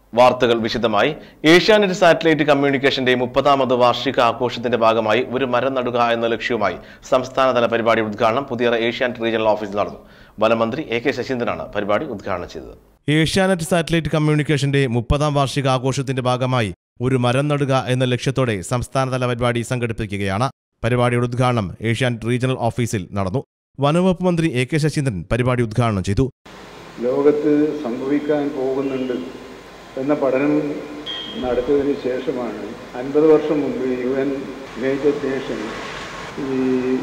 വാർത്തകൾ വിശദമായി ഏഷ്യാനെറ്റ് സാറ്റലൈറ്റ് കമ്മ്യൂണിക്കേഷന്റെ മുപ്പതാമത് വാർഷിക ആഘോഷത്തിന്റെ ഭാഗമായി ഒരു മരം നടുക എന്ന ലക്ഷ്യവുമായി സംസ്ഥാനതല പരിപാടി ഉദ്ഘാടനം പുതിയറ ഏഷ്യാനെറ്റ് റീജിയണൽ ഓഫീസിൽ നടന്നു വനമന്ത്രി എ കെ ശശീന്ദ്രനാണ് പരിപാടി ഉദ്ഘാടനം ചെയ്തത് ഏഷ്യാനെറ്റ് സാറ്റലൈറ്റ് കമ്മ്യൂണിക്കേഷന്റെ മുപ്പതാം വാർഷിക ആഘോഷത്തിന്റെ ഭാഗമായി ഒരു മരം നടുക എന്ന ലക്ഷ്യത്തോടെ സംസ്ഥാനതല പരിപാടി സംഘടിപ്പിക്കുകയാണ് പരിപാടിയുടെ ഉദ്ഘാടനം ഏഷ്യാനെറ്റ് റീജിയണൽ ഓഫീസിൽ നടന്നു വനവകുപ്പ് മന്ത്രി എ കെ ശശീന്ദ്രൻ പരിപാടി ഉദ്ഘാടനം ചെയ്തു ലോകത്ത് സംഭവിക്കാൻ പോകുന്നുണ്ട് എന്ന പഠനം നടത്തിയതിന് ശേഷമാണ് അൻപത് വർഷം മുമ്പ് യു എൻ യുണൈറ്റഡ് നേഷൻ ഈ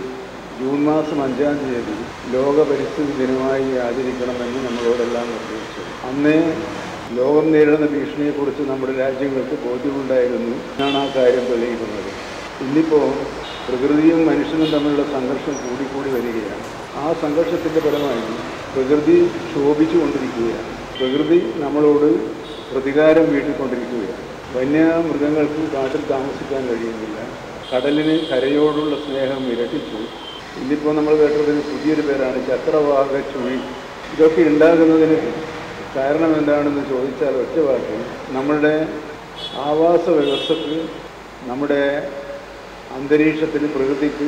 ജൂൺ മാസം അഞ്ചാം തീയതി ലോക പരിസ്ഥിതി ദിനമായി ആചരിക്കണമെന്ന് നമ്മളോടെല്ലാം നിർദ്ദേശിച്ചു അന്നേ ലോകം നേരിടുന്ന ഭീഷണിയെക്കുറിച്ച് നമ്മുടെ രാജ്യങ്ങൾക്ക് ബോധ്യമുണ്ടായിരുന്നു എന്നാണ് ആ കാര്യം തെളിയിക്കുന്നത് ഇന്നിപ്പോൾ പ്രകൃതിയും മനുഷ്യനും തമ്മിലുള്ള സംഘർഷം കൂടിക്കൂടി വരികയാണ് ആ സംഘർഷത്തിൻ്റെ ഫലമായി പ്രകൃതി ക്ഷോഭിച്ചുകൊണ്ടിരിക്കുകയാണ് പ്രകൃതി നമ്മളോട് പ്രതികാരം വീട്ടിക്കൊണ്ടിരിക്കുകയാണ് വന്യമൃഗങ്ങൾക്ക് കാട്ടിൽ താമസിക്കാൻ കഴിയുന്നില്ല കടലിന് കരയോടുള്ള സ്നേഹം ഇരട്ടിച്ചു ഇന്നിപ്പോൾ നമ്മൾ കേട്ടതിന് പുതിയൊരു പേരാണ് ചക്രവാക ചുഴി ഇതൊക്കെ ഉണ്ടാകുന്നതിന് കാരണം എന്താണെന്ന് ചോദിച്ചാൽ ഒറ്റ വാക്കിൽ നമ്മളുടെ ആവാസ വ്യവസ്ഥക്ക് നമ്മുടെ അന്തരീക്ഷത്തിന് പ്രകൃതിക്ക്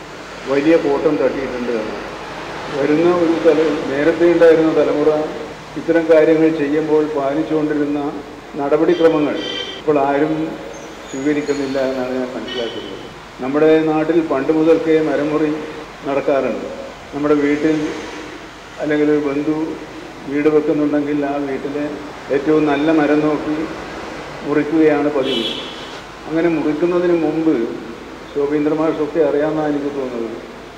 വലിയ കോട്ടം തട്ടിയിട്ടുണ്ട് എന്നാണ് വരുന്ന ഒരു തല നേരത്തെ ഉണ്ടായിരുന്ന തലമുറ ഇത്തരം കാര്യങ്ങൾ ചെയ്യുമ്പോൾ പാലിച്ചുകൊണ്ടിരുന്ന നടപടിക്രമങ്ങൾ ഇപ്പോൾ ആരും സ്വീകരിക്കുന്നില്ല എന്നാണ് ഞാൻ മനസ്സിലാക്കുന്നത് നമ്മുടെ നാട്ടിൽ പണ്ട് മുതൽക്കേ മരമുറി നടക്കാറുണ്ട് നമ്മുടെ വീട്ടിൽ അല്ലെങ്കിൽ ഒരു ബന്ധു വീട് വെക്കുന്നുണ്ടെങ്കിൽ ആ വീട്ടിലെ ഏറ്റവും നല്ല മരം നോക്കി മുറിക്കുകയാണ് പതിവ് അങ്ങനെ മുറിക്കുന്നതിന് മുമ്പ് ശോഭീന്ദ്ര മാഷൊക്കെ അറിയാമെന്നാണ് എനിക്ക് തോന്നുന്നത്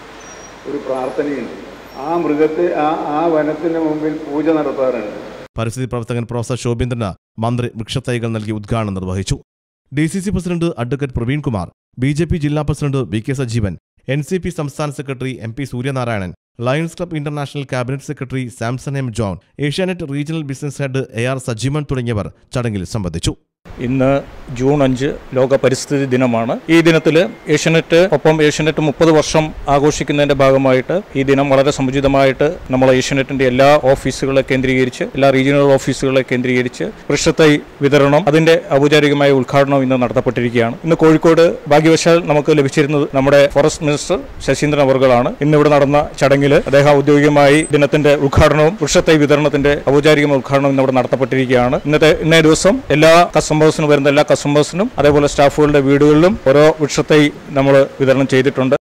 ഒരു പ്രാർത്ഥനയുണ്ട് ആ മൃഗത്തെ ആ ആ വനത്തിന് മുമ്പിൽ പൂജ നടത്താറുണ്ട് പരിസ്ഥിതി പ്രവർത്തകൻ പ്രൊഫസർ ശോഭീന്ദ്രന് മന്ത്രി വൃക്ഷത്തൈകൾ നൽകി ഉദ്ഘാടനം നിർവഹിച്ചു D C C president advocate Praveenkumar B J P ജില്ലാ president V K Sajeevan N C P സംസ്ഥാന secretary M P Suryanarayanan Lions club international cabinet secretary Samson M John Asianet regional business head A R Sajeevan തുടങ്ങിയവർ ചടങ്ങിൽ സംബന്ധിച്ചു ഇന്ന് ജൂൺ അഞ്ച് ലോക പരിസ്ഥിതി ദിനമാണ് ഈ ദിനത്തിൽ ഏഷ്യനെറ്റ് ഒപ്പം ഏഷ്യനെറ്റ് മുപ്പത് വർഷം ആഘോഷിക്കുന്നതിന്റെ ഭാഗമായിട്ട് ഈ ദിനം വളരെ സമുചിതമായിട്ട് നമ്മൾ ഏഷ്യനെറ്റിന്റെ എല്ലാ ഓഫീസുകളെ കേന്ദ്രീകരിച്ച് എല്ലാ റീജിയണൽ ഓഫീസുകളെ കേന്ദ്രീകരിച്ച് വൃക്ഷത്തൈ വിതരണം അതിന്റെ ഔപചാരികമായ ഉദ്ഘാടനം ഇന്ന് നടത്തപ്പെട്ടിരിക്കുകയാണ് ഇന്ന് കോഴിക്കോട് ഭാഗ്യവശാൽ നമുക്ക് ലഭിച്ചിരുന്നത് നമ്മുടെ ഫോറസ്റ്റ് മിനിസ്റ്റർ ശശീന്ദ്രൻ അവർകളാണ് ഇന്ന് ഇവിടെ നടന്ന ചടങ്ങിൽ അദ്ദേഹം ഔദ്യോഗികമായി ദിനത്തിന്റെ ഉദ്ഘാടനവും വൃക്ഷത്തൈ വിതരണത്തിന്റെ ഔപചാരികമായ ഉദ്ഘാടനവും ഇന്ന് ഇവിടെ നടത്തപ്പെട്ടിരിക്കുകയാണ് ഇന്നത്തെ ഇന്നേ ദിവസം എല്ലാ കസ്റ്റമേഴ്സിനും വരുന്ന എല്ലാ കസ്റ്റമേഴ്സിനും അതേപോലെ സ്റ്റാഫുകളുടെ വീടുകളിലും ഓരോ വൃക്ഷത്തൈ നമ്മൾ വിതരണം ചെയ്തിട്ടുണ്ട്